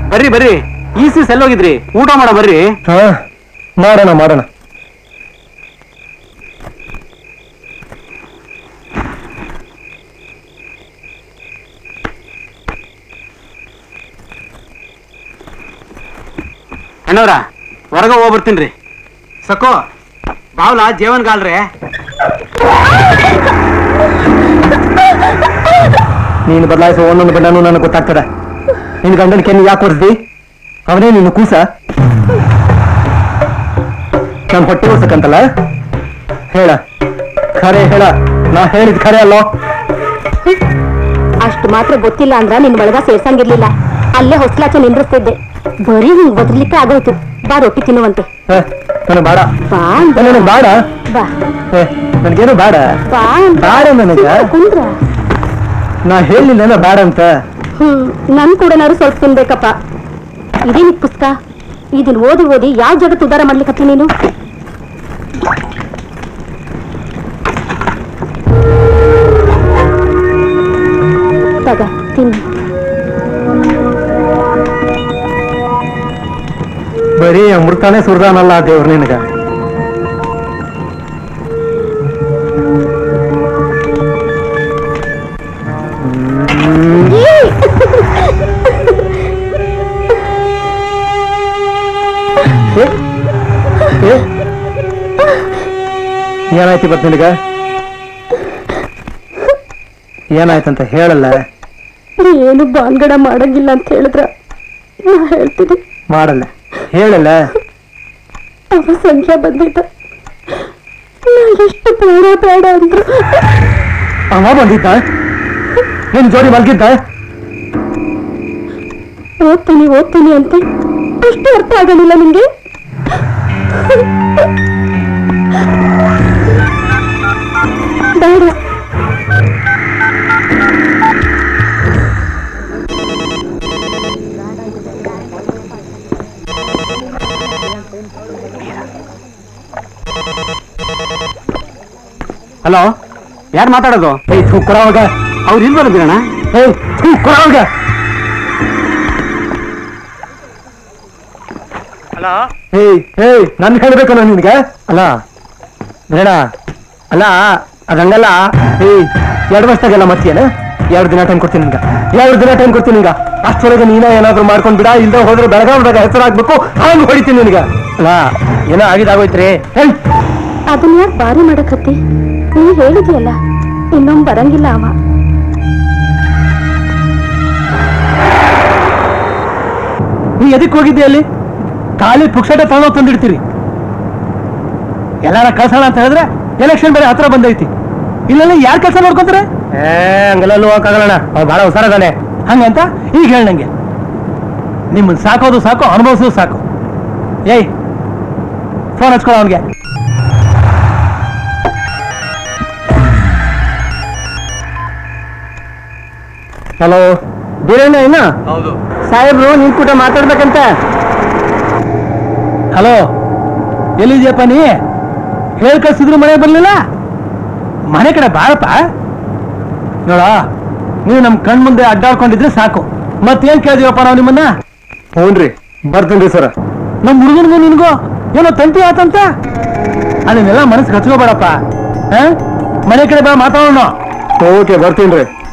ಬರ್ರಿ ಬರ್ರಿ ಈಸಿ ಹೋಗಿದ್ರಿ ಊಟ ಮಾಡ ಬರ್ರಿ ಹಾ ಮಾಡೋಣ ಮಾಡೋಣ ಅಣ್ಣವ್ರ ಹೊರಗೆ ಹೋಗ್ಬರ್ತೀನ್ರಿ ಸಕೋ ಬಾವ್ಲ ಜೇವನ್ಗಾಲ್ರೆ ನೀನು ಬದಲಾಯಿಸುವ ಒಂದೊಂದು ಬಣ್ಣನೂ ನನಗೆ ಗೊತ್ತಾಗ್ತದೆ ನಿನ್ನ ಗಂಡನ ಕೆನ್ನಿ ಯಾಕೆ ಹೊರಿಸ್ದಿ ಅವನೇ ನಿನ್ನ ಕೂಸ ನಾನು ಹೊಟ್ಟೆ ಹೊರ್ಸಕ್ಕಂತಲ್ಲ ಹೇಳ ಖರೆ ಹೇಳ ನಾ ಹೇಳಿದ್ ಖರೆ ಅಲ್ಲೋ ಅಷ್ಟು ಮಾತ್ರ ಗೊತ್ತಿಲ್ಲ ಅಂದ್ರ ನಿನ್ ಒಳಗ ಸೇರ್ಸಂಗಿರ್ಲಿಲ್ಲ ಅಲ್ಲೇ ಹೊಸ್ಲಾಚೆ ನಿಂದ್ರಿಸ್ತಿದ್ದೆ ಬರೀ ಹಿಂಗ್ ಒದ್ರಲಿಕ್ಕೆ ಆಗೋಯ್ತು ಬಾ ರೊಟ್ಟಿ ತಿನ್ನುವಂತೆ ಹೇ, ನನಗೆ ಬೇಡ ಬಾ ಅಂದೆ. ನನಗೆ ಬೇಡ ಬಾ ಹೇ, ನನಗೇನು ಬೇಡ ಬಾ ಅಂದೆ. ಬೇಡ ನನಗ ಸುಮ್ನೆ ಕುಂದ್ರ ನಾ ಹೇಳಿಲ್ಲ ಬೇಡ ಅಂತ ಹ್ಮ್ ನನ್ ಕೂಡನಾರು ಸ್ವಲ್ಪ ತಿನ್ಬೇಕಪ್ಪ ಇದೇನಿ ಪುಸ್ತಕ ಇದನ್ ಓದಿ ಓದಿ ಯಾವ ಜಗತ್ತು ಉದ್ಧಾರ ಮಾಡ್ಲಿಕ್ಕತ್ತಿ ನೀನು ತಗ ತಿನ್ನು ಬರೀ ಅಮೃತಾನೇ ಸುರ್ದಾನಲ್ಲ ಆ ದೇವ್ರು ನಿನಗ ಏ? ಏ? ಏನಾಯ್ತು ಇವತ್ತು ನಿನಗ ಏನಾಯ್ತಂತ ಹೇಳಲ್ಲ ಏನು ಬಾನ್ಗಡ ಮಾಡಂಗಿಲ್ಲ ಅಂತ ಹೇಳಿದ್ರ ನಾ ಹೇಳ್ತೀನಿ ಮಾಡಲ್ಲ ಹೇಳಲ್ಲ ಅವ ಸಂಖ್ಯೆ ಬಂದಿದ್ದ ನಾ ಎಷ್ಟು ಬೇಡ ಬೇಡ ಅಂದ್ರು ಅವ ಬಂದಿದ್ದ ನಿನ್ ಜೋಡಿ ಮಲ್ಗಿದ್ದ ಓದ್ತೀನಿ ಓದ್ತೀನಿ ಅಂತ ಅಷ್ಟು ಅರ್ಥ ಆಗಲಿಲ್ಲ ನಿಂಗೆ ಬೇಡ ಹಲೋ ಯಾರು ಮಾತಾಡೋದು ಏಯ್ ಥೂ ಕೊಡವಾಗ ಅವ್ರು ಇಲ್ಲಿ ಬರೋದಿರಣ್ಣ ಏಯ್ ಥೂ ಕೊಡವಾಗ ಹಲೋ ಏಯ್ ಏಯ್ ನನ್ ಹೇಳ್ಬೇಕಲ್ಲ ನಿನ್ಗೆ ಅಲ್ಲ ಬೇಡ ಅಲ್ಲ ಅದಂಗಲ್ಲ ಏಯ್ ಎರಡು ವರ್ಷದಾಗೆಲ್ಲ ಮತ್ತೀಯನ ಎರಡು ದಿನ ಟೈಮ್ ಕೊಡ್ತೀನಿ ನಿಂಗ ಎರಡು ದಿನ ಟೈಮ್ ಕೊಡ್ತೀನಿ ನಿಂಗ ಅಷ್ಟೊಳಗೆ ನೀನ ಏನಾದ್ರು ಮಾಡ್ಕೊಂಡ್ ಬಿಡ ಇಲ್ದ ಹೋದ್ರೆ ಬೆಳಗಾವದಾಗ ಹೆಸರಾಗ್ಬೇಕು ಹಂಗ್ ಹೊಡಿತೀನಿ ನಿನಗ ಅಲ್ಲ ಏನೋ ಆಗಿದಾಗೋಯ್ತ್ರಿ ಹೇಯ್ ಅದನ್ನ ಯಾಕೆ ಬಾರಿ ಮಾಡಕತ್ತಿ ನೀ ಹೇಳಿದ್ಯಲ್ಲ ಇನ್ನೊಮ್ಮೆ ಬರಂಗಿಲ್ಲ ಅವ ನೀ ಎದಕ್ ಹೋಗಿದ್ದೆ ಅಲ್ಲಿ ಖಾಲಿ ಪುಕ್ಷಟ ತಗೊಂಡು ತಂದಿಡ್ತೀರಿ ಎಲ್ಲಾರ ಕಳ್ಸೋಣ ಅಂತ ಹೇಳಿದ್ರೆ ಎಲೆಕ್ಷನ್ ಬೇರೆ ಹತ್ರ ಬಂದೈತಿ ಇಲ್ಲೆಲ್ಲ ಯಾರ್ ಕೆಲಸ ನೋಡ್ಕೊಂತಾರೆ ಏ ಹಂಗೆಲ್ಲೂ ಹೋಗಕ್ಕಾಗಲ್ಲ ಅವ್ರು ಬಹಳ ಹುಷಾರದಾನೆ ಹಂಗಂತ ಈಗ ಹೇಳ ನಂಗೆ ನಿಮ್ಮನ್ನ ಸಾಕೋದು ಸಾಕು ಅನುಭವಿಸೋದು ಸಾಕು ಏಯ್ ಫೋನ್ ಹಚ್ಕೊಳ ಅವನಿಗೆ ಹಲೋ ಬೀರಣ್ಣ ಏನ ಹೌದು ಸಾಹೇಬ್ರು ನಿನ್ ಕೂಟ ಮಾತಾಡ್ಬೇಕಂತ ಹಲೋ ಎಲ್ಲಿದ್ಯಪ್ಪ ನೀ ಹೇಳ್ ಕಳ್ಸಿದ್ರು ಮನೆ ಬರ್ಲಿಲ್ಲ ಮನೆ ಕಡೆ ಬಾರಪ್ಪ ನೋಡ ನೀವು ನಮ್ ಕಣ್ ಮುಂದೆ ಅಡ್ಡಾಡ್ಕೊಂಡಿದ್ರೆ ಸಾಕು ಮತ್ತೇನ್ ಕೇಳಿದೀವಪ್ಪ ನಾವು ನಿಮ್ಮನ್ನ ಹ್ಞೂನ್ರಿ ಬರ್ತೀನಿ ಸರ್ ನಮ್ ಹುಡುಗನಿಗೂ ನಿನ್ಗೂ ಏನೋ ತಂತಿ ಆತಂತ ಅದನ್ನೆಲ್ಲ ಮನಸ್ಸಿಗೆ ಹಚ್ಕೋಬೇಡಪ್ಪ ಆ? ಮನೆ ಕಡೆ ಬಾ ಮಾತಾಡೋಣ ಓಕೆ ಬರ್ತೀನಿ